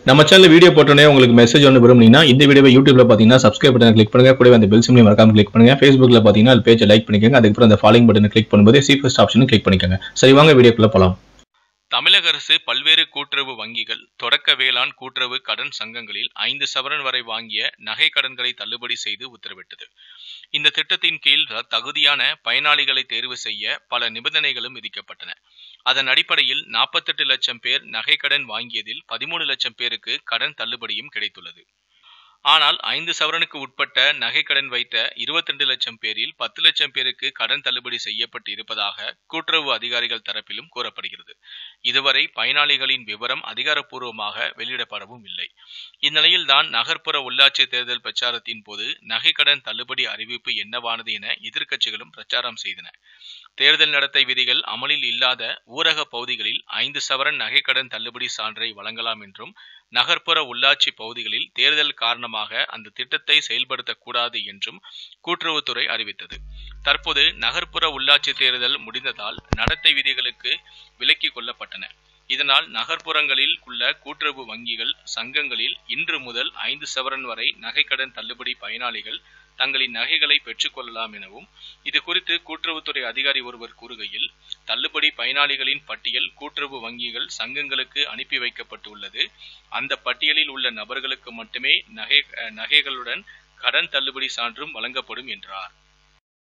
நம்ம channel video போட்டோன்னே உங்களுக்கு மெசேஜ் ஒன்று விரும்புனீங்கன்னா இந்த வீடியோவை யூடியூப்ல பார்த்தீங்கன்னா சப்ஸ்கிரைப் பட்டன் கிளிக் பண்ணுங்க கூடவே அந்த பெல் சிம்லையும் மறக்காம கிளிக் பண்ணுங்க ஃபேஸ்புக்ல பார்த்தீங்கன்னா அது பேஜை லைக் பண்ணிக்கோங்க அதுக்கப்புறம் அந்த ஃபாலோயிங் பட்டனை கிளிக் பண்ணும்போது சி ஃபர்ஸ்ட் ஆப்ஷனும் கிளிக் பண்ணிக்கோங்க சரி வாங்க வீடியோக்குள்ள போலாம் தமிழக அரசு பல்வேறு கூட்டுறவு வங்கிகள் தொடக்க வேளாண் கூட்டுறவு கடன் சங்கங்களில் ஐந்து சவரன் வரை வாங்கிய நகை கடன்களை தள்ளுபடி செய்து உத்தரவிட்டது இந்த திட்டத்தின் கீழ் ர- தகுதியான பயனாளிகளை தேர்வு செய்ய பல நிபந்தனைகளும் விதிக்கப்பட்டன அதன் அடிப்படையில் நாற்பத்தெட்டு லட்சம் பேர் நகை கடன் வாங்கியதில் பதிமூணு லட்சம் பேருக்கு கடன் தள்ளுபடியும் கிடைத்துள்ளது ஆனால் ஐந்து சவரனுக்கு உட்பட்ட நகை கடன் வைத்த 22 லட்சம் பேரில் பத்து லட்சம் பேருக்கு கடன் தள்ளுபடி செய்யப்பட்டு இருப்பதாக கூட்டுறவு அதிகாரிகள் தரப்பிலும் கூறப்படுகிறது இதுவரை பயனாளிகளின் விவரம் அதிகாரப்பூர்வமாக வெளியிடப்படவும் இல்லை இந்நிலையில்தான் நகர்ப்புற உள்ளாட்சி தேர்தல் பிரச்சாரத்தின் போது நகை கடன் தள்ளுபடி அறிவிப்பு என்னவானது என எதிர்க்கட்சிகளும் பிரச்சாரம் செய்தன தேர்தல் நடத்தை விதிகள் அமலில் இல்லாத ஊரக பகுதிகளில் ஐந்து சவரன் நகைக்கடன் தள்ளுபடி சான்றை வழங்கலாம் என்றும் நகர்ப்புற உள்ளாட்சி பகுதிகளில் தேர்தல் காரணமாக அந்த திட்டத்தை செயல்படுத்தக்கூடாது என்றும் கூட்டுறவுத்துறை அறிவித்தது தற்போது நகர்ப்புற உள்ளாட்சி தேர்தல் முடிந்ததால் நடத்தை விதிகளுக்கு விலக்கிக் கொள்ளப்பட்டன இதனால் நகர்ப்புறங்களில் உள்ள கூட்டுறவு வங்கிகள் சங்கங்களில் இன்று முதல் ஐந்து சவரன் வரை நகைக்கடன் தள்ளுபடி பயனாளிகள் தங்களின் நகைகளை பெற்றுக்கொள்ளலாம் எனவும் இது குறித்து கூட்டுறவுத்துறை அதிகாரி ஒருவர் கூறுகையில் தள்ளுபடி பயனாளிகளின் பட்டியல் கூட்டுறவு வங்கிகள் சங்கங்களுக்கு அனுப்பி வைக்கப்பட்டுள்ளது அந்த பட்டியலில் உள்ள நபர்களுக்கு மட்டுமே நகை அஹ், நகைகளுடன் கடன் தள்ளுபடி சான்றும் வழங்கப்படும் என்றார்